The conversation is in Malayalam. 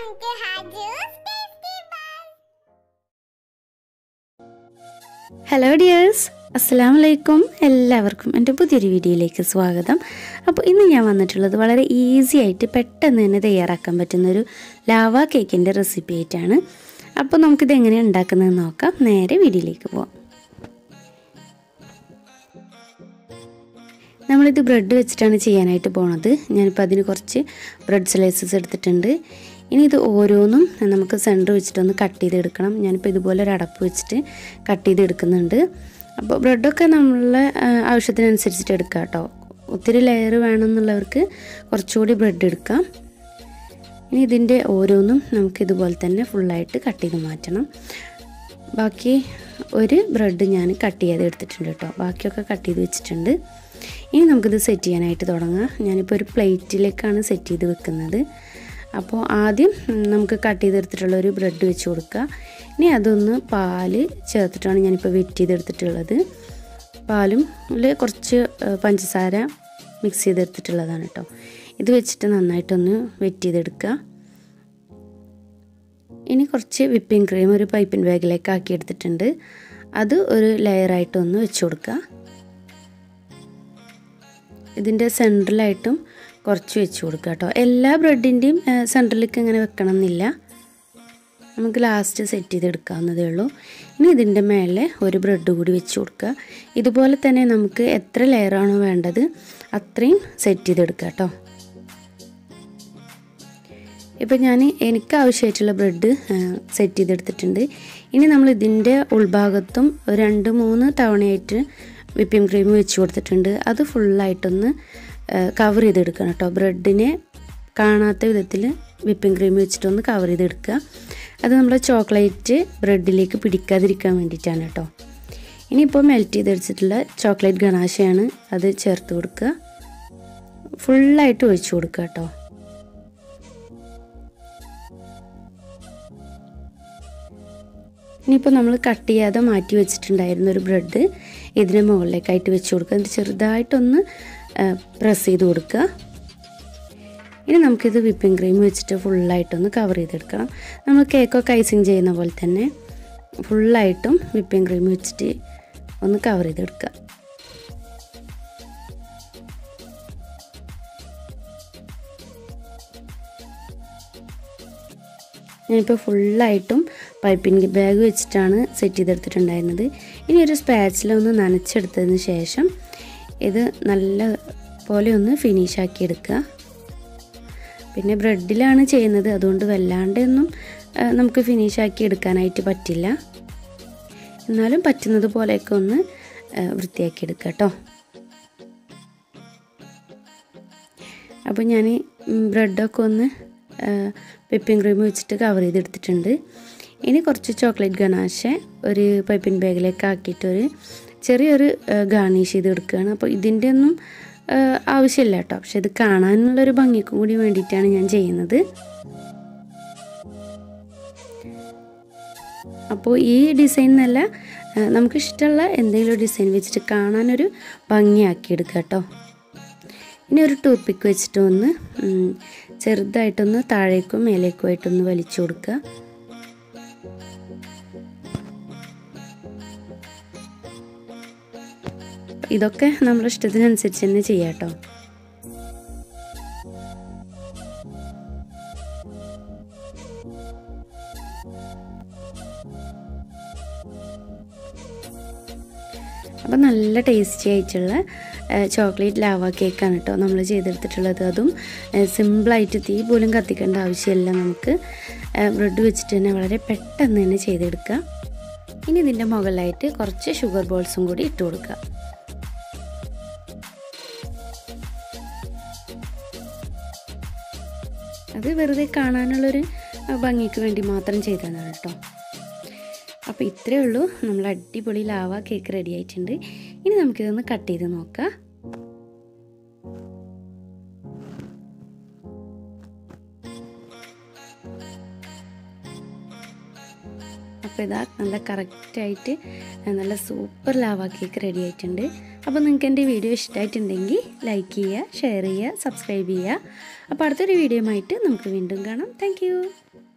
Welcome to Haju's Tasty Buzz. Hello dears അസ്സാം വലൈക്കും എല്ലാവർക്കും എൻ്റെ പുതിയൊരു വീഡിയോയിലേക്ക് സ്വാഗതം അപ്പോൾ ഇന്ന് ഞാൻ വന്നിട്ടുള്ളത് വളരെ ഈസി ആയിട്ട് പെട്ടെന്ന് തന്നെ തയ്യാറാക്കാൻ പറ്റുന്നൊരു ലാവ കേക്കിൻ്റെ റെസിപ്പി ആയിട്ടാണ് അപ്പോൾ നമുക്കിത് എങ്ങനെയാണ് ഉണ്ടാക്കുന്നതെന്ന് നോക്കാം നേരെ വീഡിയോയിലേക്ക് പോവാം നമ്മളിത് ബ്രെഡ് വെച്ചിട്ടാണ് ചെയ്യാനായിട്ട് പോണത് ഞാനിപ്പോൾ അതിന് കുറച്ച് ബ്രെഡ് സ്ലൈസസ് എടുത്തിട്ടുണ്ട് ഇനി ഇത് ഓരോന്നും നമുക്ക് സെൻറ്റർ വെച്ചിട്ടൊന്ന് കട്ട് ചെയ്തെടുക്കണം ഞാനിപ്പോൾ ഇതുപോലെ ഒരു അടപ്പ് വെച്ചിട്ട് കട്ട് ചെയ്തെടുക്കുന്നുണ്ട് അപ്പോൾ ബ്രെഡൊക്കെ നമ്മളെ ആ, ആവശ്യത്തിനനുസരിച്ചിട്ട് എടുക്കാം കേട്ടോ ഒത്തിരി ലെയർ വേണമെന്നുള്ളവർക്ക് കുറച്ചുകൂടി ബ്രെഡ് എടുക്കാം ഇനി ഇതിൻ്റെ ഓരോന്നും നമുക്ക് ഇതുപോലെ തന്നെ ഫുള്ളായിട്ട് കട്ട് ചെയ്ത് മാറ്റണം ബാക്കി ഒരു ബ്രെഡ് ഞാൻ കട്ട് ചെയ്ത് എടുത്തിട്ടുണ്ട് കേട്ടോ ബാക്കിയൊക്കെ കട്ട് ചെയ്ത് വെച്ചിട്ടുണ്ട് ഇനി നമുക്കിത് സെറ്റ് ചെയ്യാനായിട്ട് തുടങ്ങാം ഞാനിപ്പോൾ ഒരു പ്ലേറ്റിലേക്കാണ് സെറ്റ് ചെയ്ത് വെക്കുന്നത് അപ്പോൾ ആദ്യം ഉം, നമുക്ക് കട്ട് ചെയ്തെടുത്തിട്ടുള്ള ഒരു ബ്രെഡ് വെച്ച് കൊടുക്കുക ഇനി അതൊന്ന് പാല് ചേർത്തിട്ടാണ് ഞാനിപ്പോൾ വെറ്റ് ചെയ്തെടുത്തിട്ടുള്ളത് പാലും അതിൽ കുറച്ച് ഏഹ്, പഞ്ചസാര മിക്സ് ചെയ്തെടുത്തിട്ടുള്ളതാണ് കേട്ടോ ഇത് വെച്ചിട്ട് നന്നായിട്ടൊന്ന് വെറ്റ് ചെയ്തെടുക്കുക ഇനി കുറച്ച് വിപ്പിംഗ് ക്രീം ഒരു പൈപ്പിൻ ബാഗിലേക്ക് ആക്കി എടുത്തിട്ടുണ്ട് അത് ഒരു ലെയറായിട്ട് ഒന്ന് വെച്ച് കൊടുക്കുക ഇതിൻ്റെ സെൻട്രലായിട്ടും കുറച്ച് വെച്ച് കൊടുക്കുക കേട്ടോ എല്ലാ ബ്രെഡിൻ്റെയും സെൻട്രലിലേക്ക് ഇങ്ങനെ വെക്കണം എന്നില്ല നമുക്ക് ലാസ്റ്റ് സെറ്റ് ചെയ്തെടുക്കാവുന്നതേ ഉള്ളൂ ഇനി ഇതിൻ്റെ മേലെ ഒരു ബ്രെഡ് കൂടി വെച്ച് കൊടുക്കുക ഇതുപോലെ തന്നെ നമുക്ക് എത്ര ലെയറാണോ വേണ്ടത് അത്രയും സെറ്റ് ചെയ്തെടുക്കുക കേട്ടോ ഇപ്പം ഞാൻ എനിക്ക് ആവശ്യമായിട്ടുള്ള ബ്രെഡ് സെറ്റ് ചെയ്തെടുത്തിട്ടുണ്ട് ഇനി നമ്മൾ ഇതിൻ്റെ ഉൾഭാഗത്തും ഒരു രണ്ട് മൂന്ന് തവണയായിട്ട് വിപ്പിംഗ് ക്രീം വെച്ച് കൊടുത്തിട്ടുണ്ട് അത് ഫുള്ളായിട്ടൊന്ന് കവർ ചെയ്തെടുക്കണം കേട്ടോ ബ്രെഡിനെ കാണാത്ത വിധത്തിൽ വിപ്പിംഗ് ക്രീം വെച്ചിട്ടൊന്ന് കവർ ചെയ്തെടുക്കുക അത് നമ്മൾ ചോക്ലേറ്റ് ബ്രെഡിലേക്ക് പിടിക്കാതിരിക്കാൻ വേണ്ടിയിട്ടാണ് കേട്ടോ ഇനിയിപ്പോൾ മെൽറ്റ് ചെയ്തെടുത്തിട്ടുള്ള ചോക്ലേറ്റ് ഗണാശയാണ് അത് ചേർത്ത് കൊടുക്കുക ഫുള്ളായിട്ട് ഒഴിച്ചു കൊടുക്കുക കേട്ടോ ഇനിയിപ്പോൾ നമ്മൾ കട്ട് ചെയ്യാതെ മാറ്റി വെച്ചിട്ടുണ്ടായിരുന്ന ഒരു ബ്രെഡ് ഇതിന് മുകളിലേക്കായിട്ട് വെച്ച് കൊടുക്കുക എന്നിട്ട് ചെറുതായിട്ടൊന്ന് പ്രസ് ചെയ്ത് കൊടുക്കുക ഇനി നമുക്കിത് വിപ്പിംഗ് ക്രീം വെച്ചിട്ട് ഫുള്ളായിട്ടൊന്ന് കവർ ചെയ്തെടുക്കണം നമ്മൾ കേക്കൊക്കെ ഐസിങ് ചെയ്യുന്ന പോലെ തന്നെ ഫുള്ളായിട്ടും വിപ്പിംഗ് ക്രീം വെച്ചിട്ട് ഒന്ന് കവർ ചെയ്തെടുക്കുക ഞാനിപ്പോൾ ഫുള്ളായിട്ടും പൈപ്പിംഗ് ബാഗ് വെച്ചിട്ടാണ് സെറ്റ് ചെയ്തെടുത്തിട്ടുണ്ടായിരുന്നത് ഇനി ഒരു സ്പാച്ചിൽ ഒന്ന് നനച്ചെടുത്തതിന് ശേഷം ഇത് നല്ല പോലെ ഒന്ന് ഫിനിഷ് ആക്കി എടുക്കുക പിന്നെ ബ്രെഡിലാണ് ചെയ്യുന്നത് അതുകൊണ്ട് വല്ലാണ്ടൊന്നും ആ, നമുക്ക് ഫിനിഷ് ആക്കി എടുക്കാനായിട്ട് പറ്റില്ല എന്നാലും പറ്റുന്നത് പോലെയൊക്കെ ഒന്ന് ആ, വൃത്തിയാക്കി എടുക്കുക കേട്ടോ അപ്പോൾ ഞാൻ ബ്രെഡൊക്കെ ഒന്ന് വിപ്പിംഗ് ക്രീം വെച്ചിട്ട് കവർ ചെയ്തെടുത്തിട്ടുണ്ട് ഇനി കുറച്ച് ചോക്ലേറ്റ് ഗണാശ ഒരു പൈപ്പിംഗ് ബാഗിലേക്ക് ആക്കിയിട്ട് ഒരു ചെറിയൊരു ഗാർണിഷ് ചെയ്ത് എടുക്കുകയാണ് അപ്പോൾ ഇതിൻ്റെ ഒന്നും ആ, ആവശ്യമില്ല കേട്ടോ പക്ഷെ ഇത് കാണാനുള്ളൊരു ഭംഗിക്കും കൂടി വേണ്ടിയിട്ടാണ് ഞാൻ ചെയ്യുന്നത് അപ്പോൾ ഈ ഡിസൈൻ എന്നല്ല ആ, നമുക്കിഷ്ടമുള്ള എന്തെങ്കിലും ഡിസൈൻ വെച്ചിട്ട് കാണാനൊരു ഭംഗിയാക്കി എടുക്കുക കേട്ടോ ഇനി ഒരു ടൂത്ത് പിക്ക് വെച്ചിട്ട് ഒന്ന് ഉം, ചെറുതായിട്ടൊന്ന് താഴേക്കും മേലേക്കും ആയിട്ടൊന്ന് വലിച്ചു കൊടുക്കുക ഇതൊക്കെ നമ്മുടെ ഇഷ്ടത്തിനനുസരിച്ച് തന്നെ ചെയ്യാം കേട്ടോ അപ്പോൾ നല്ല ടേസ്റ്റി ആയിട്ടുള്ള ചോക്ലേറ്റ് ലാവ കേക്കാണ് കേട്ടോ നമ്മൾ ചെയ്തെടുത്തിട്ടുള്ളത് അതും സിമ്പിളായിട്ട് തീ പോലും കത്തിക്കേണ്ട ആവശ്യമില്ല നമുക്ക് ബ്രെഡ് വെച്ചിട്ട് തന്നെ വളരെ പെട്ടെന്ന് തന്നെ ചെയ്തെടുക്കുക ഇനി ഇതിൻ്റെ മുകളിലായിട്ട് കുറച്ച് ഷുഗർ ബോൾസും കൂടി ഇട്ട് കൊടുക്കുക അത് വെറുതെ കാണാനുള്ളൊരു ആ, ഭംഗിക്ക് വേണ്ടി മാത്രം ചെയ്തതാണ് കേട്ടോ അപ്പോൾ ഇത്രയേ ഉള്ളൂ നമ്മൾ അടിപൊളി ലാവ കേക്ക് റെഡി ആയിട്ടുണ്ട് ഇനി നമുക്കിതൊന്ന് കട്ട് ചെയ്ത് നോക്കാം അപ്പോൾ ഇതാ നല്ല കറക്റ്റായിട്ട് നല്ല സൂപ്പർ ലാവ കേക്ക് റെഡി ആയിട്ടുണ്ട് അപ്പോൾ നിങ്ങൾക്ക് എൻ്റെ വീഡിയോ ഇഷ്ടമായിട്ടുണ്ടെങ്കിൽ ലൈക്ക് ചെയ്യുക ഷെയർ ചെയ്യുക സബ്സ്ക്രൈബ് ചെയ്യുക അപ്പോൾ അടുത്തൊരു വീഡിയോ ആയിട്ട് നമുക്ക് വീണ്ടും കാണാം താങ്ക്